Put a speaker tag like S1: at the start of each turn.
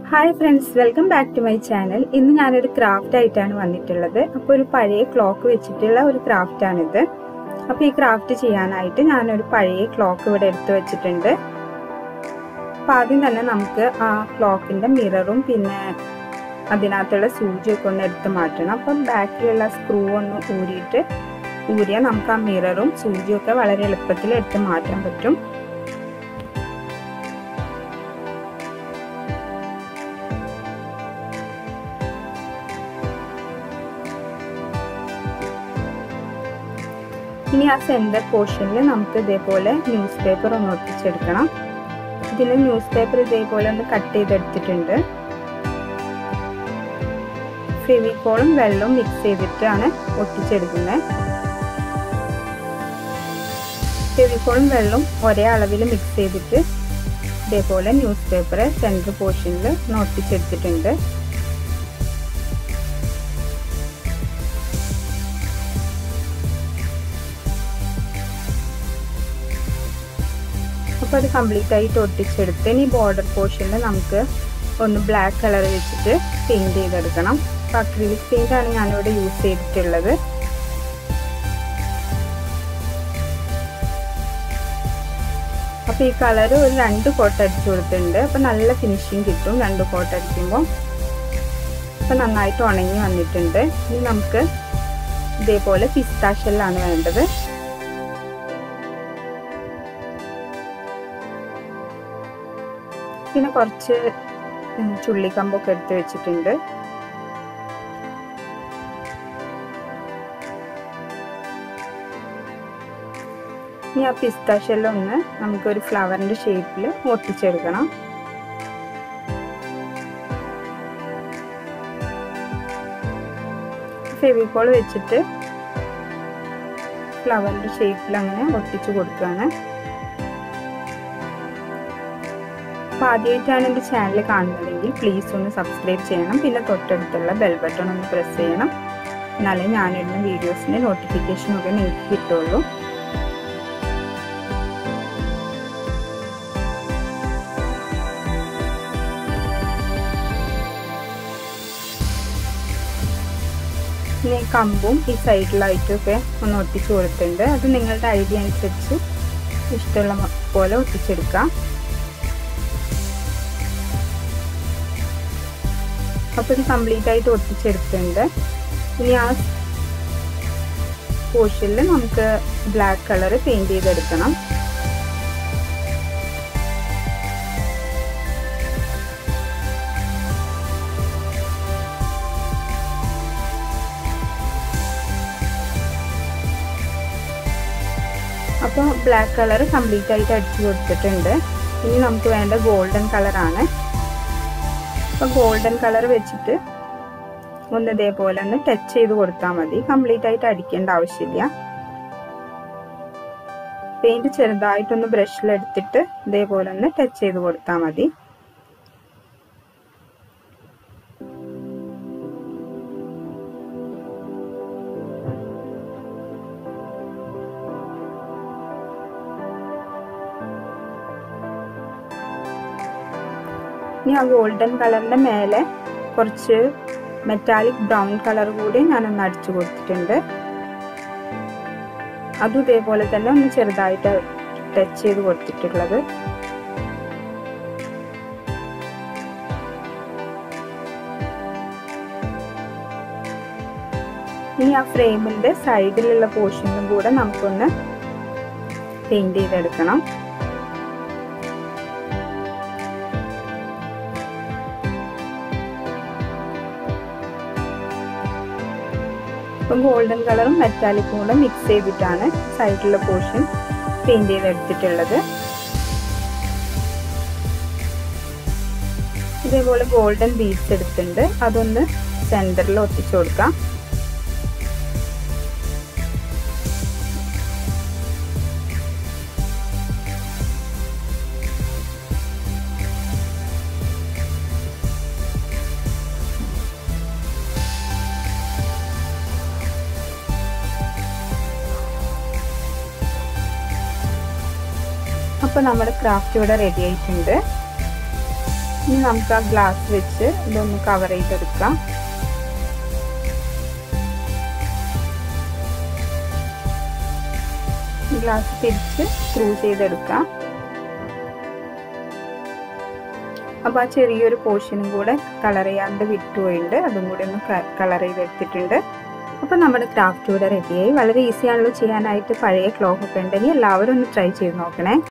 S1: hi friends welcome back to my channel ഇന്ന് ഞാനൊരു craft ആയിട്ടാണ് വന്നിട്ടുള്ളത് അപ്പോൾ ഒരു പഴയ ക്ലോക്ക് വെച്ചിട്ടുള്ള ഒരു ക്രാഫ്റ്റ് ആണിത് അപ്പോൾ ഈ ക്രാഫ്റ്റ് ചെയ്യാനായിട്ട് ഞാനൊരു പഴയ ക്ലോക്ക് ഇവിടെ എടുത്തു വെച്ചിട്ടുണ്ട് അപ്പോൾ ആദ്യം തന്നെ നമുക്ക് ആ ക്ലോക്കിൻ്റെ മിററും പിന്നെ അതിനകത്തുള്ള സൂചിയൊക്കെ ഒന്ന് എടുത്ത് മാറ്റണം അപ്പം ബാക്കിലുള്ള സ്ക്രൂ ഒന്ന് ഊരിയിട്ട് ഊരിയാൽ നമുക്ക് ആ മിററും സൂചിയൊക്കെ വളരെ എളുപ്പത്തിൽ എടുത്ത് മാറ്റാൻ പറ്റും ഇനി ആ സെൻറ്റർ പോർഷനിൽ നമുക്ക് ഇതേപോലെ ന്യൂസ് പേപ്പർ ഒന്ന് ഒട്ടിച്ചെടുക്കണം ഇതിൽ ന്യൂസ് പേപ്പർ ഇതേപോലെ ഒന്ന് കട്ട് ചെയ്തെടുത്തിട്ടുണ്ട് ഫെവിക്കോളും വെള്ളവും മിക്സ് ചെയ്തിട്ടാണ് ഒട്ടിച്ചെടുക്കുന്നത് ഫെവിക്കോളും വെള്ളവും ഒരേ അളവിൽ മിക്സ് ചെയ്തിട്ട് ഇതേപോലെ ന്യൂസ് പേപ്പർ സെൻറ്റർ പോർഷനിൽ ഒന്ന് ഒട്ടിച്ചെടുത്തിട്ടുണ്ട് അപ്പോൾ അത് കംപ്ലീറ്റ് ആയിട്ട് ഒട്ടിച്ചെടുത്ത് ഇനി ബോർഡർ പോർഷനിൽ നമുക്ക് ഒന്ന് ബ്ലാക്ക് കളർ വെച്ചിട്ട് പെയിൻറ് ചെയ്തെടുക്കണം അപ്പോൾ അക്രിലിക് പെയിൻ്റ് ആണ് ഞാനിവിടെ യൂസ് ചെയ്തിട്ടുള്ളത് അപ്പോൾ ഈ കളർ ഒരു രണ്ട് കോട്ട് അടിച്ചു കൊടുത്തിട്ടുണ്ട് അപ്പോൾ നല്ല ഫിനിഷിങ് കിട്ടും രണ്ട് കോട്ട് അടിക്കുമ്പോൾ അപ്പോൾ നന്നായിട്ട് ഉണങ്ങി വന്നിട്ടുണ്ട് ഇനി നമുക്ക് ഇതേപോലെ പിസ്താഷെല്ലാണ് വേണ്ടത് പിന്നെ കുറച്ച് ചുള്ളിക്കമ്പൊക്കെ എടുത്ത് വെച്ചിട്ടുണ്ട് ഇനി ആ പിസ്താഷെല്ലാം ഒന്ന് നമുക്കൊരു ഫ്ലവറിൻ്റെ ഷേപ്പിൽ ഒട്ടിച്ചെടുക്കണം ഫെവിക്കോൾ വെച്ചിട്ട് ഫ്ലവറിൻ്റെ ഷേപ്പിൽ അങ്ങനെ ഒട്ടിച്ചു കൊടുക്കുകയാണ് അപ്പോൾ ആദ്യമായിട്ടാണ് എൻ്റെ ചാനൽ കാണുന്നതെങ്കിൽ പ്ലീസ് ഒന്ന് സബ്സ്ക്രൈബ് ചെയ്യണം പിന്നെ തൊട്ടടുത്തുള്ള ബെൽ ബട്ടൺ ഒന്ന് പ്രസ് ചെയ്യണം എന്നാലേ ഞാനിടുന്ന വീഡിയോസിൻ്റെ നോട്ടിഫിക്കേഷനൊക്കെ നിങ്ങൾക്ക് കിട്ടുള്ളൂ പിന്നെ ഈ കമ്പും ഈ സൈഡിലായിട്ടൊക്കെ ഒന്ന് ഒട്ടിച്ചു കൊടുത്തിട്ടുണ്ട് അത് നിങ്ങളുടെ ഐഡിയ അനുസരിച്ച് ഇഷ്ടമുള്ള പോലെ ഒട്ടിച്ചെടുക്കാം അപ്പോൾ ഇത് കംപ്ലീറ്റ് ആയിട്ട് ഒട്ടിച്ചെടുത്തിട്ടുണ്ട് ഇനി ആ പോർഷനിൽ നമുക്ക് ബ്ലാക്ക് കളർ പെയിൻറ് ചെയ്തെടുക്കണം അപ്പോൾ ബ്ലാക്ക് കളർ കംപ്ലീറ്റ് ആയിട്ട് അടിച്ചു കൊടുത്തിട്ടുണ്ട് ഇനി നമുക്ക് വേണ്ട ഗോൾഡൻ കളറാണ് അപ്പോൾ ഗോൾഡൻ കളർ വെച്ചിട്ട് ഒന്ന് ഇതേപോലെ ഒന്ന് ടച്ച് ചെയ്ത് കൊടുത്താൽ മതി കംപ്ലീറ്റ് ആയിട്ട് അടിക്കേണ്ട ആവശ്യമില്ല പെയിന്റ് ചെറുതായിട്ടൊന്ന് ബ്രഷിലെടുത്തിട്ട് ഇതേപോലെ ഒന്ന് ടച്ച് ചെയ്ത് കൊടുത്താൽ മതി ഇനി ആ ഗോൾഡൻ കളറിന്റെ മേലെ കുറച്ച് മെറ്റാലിക് ബ്രൗൺ കളർ കൂടി ഞാനൊന്ന് അടിച്ചു കൊടുത്തിട്ടുണ്ട് അതും ഇതേപോലെ തന്നെ ഒന്ന് ചെറുതായിട്ട് ടച്ച് ചെയ്ത് കൊടുത്തിട്ടുള്ളത് ഇനി ആ ഫ്രെയിമിന്റെ സൈഡിലുള്ള പോർഷനും കൂടെ നമുക്കൊന്ന് പെയിന്റ് ചെയ്തെടുക്കണം ഇപ്പം ഗോൾഡൻ കളറും മെറ്റാലിക്കും കൂടെ മിക്സ് ചെയ്തിട്ടാണ് സൈഡിലുള്ള പോർഷൻ പെയിന്റ് ചെയ്തെടുത്തിട്ടുള്ളത് ഇതേപോലെ ഗോൾഡൻ ബീഡ്സ് എടുത്തിട്ടുണ്ട് അതൊന്ന് സെന്ററിൽ ഒട്ടിച്ചു കൊടുക്കാം അപ്പോൾ നമ്മുടെ ക്രാഫ്റ്റ് ഇവിടെ റെഡി ആയിട്ടുണ്ട് ഇനി നമുക്ക് ആ ഗ്ലാസ് വെച്ച് ഇതൊന്ന് കവർ ചെയ്തെടുക്കാം ഗ്ലാസ് തിരിച്ച് സ്ക്രൂ ചെയ്തെടുക്കാം അപ്പോൾ ആ ചെറിയൊരു പോർഷനും കൂടെ കളർ ചെയ്യാണ്ട് വിട്ടുപോയിട്ടുണ്ട് അതും കൂടി ഒന്ന് കളർ ചെയ്തെടുത്തിട്ടുണ്ട് അപ്പോൾ നമ്മുടെ ക്രാഫ്റ്റ് ഇവിടെ റെഡിയായി വളരെ ഈസിയാണല്ലോ ചെയ്യാനായിട്ട് പഴയ ക്ലോക്ക് ഒക്കെ ഉണ്ടെങ്കിൽ എല്ലാവരും ഒന്ന് ട്രൈ ചെയ്ത് നോക്കണേ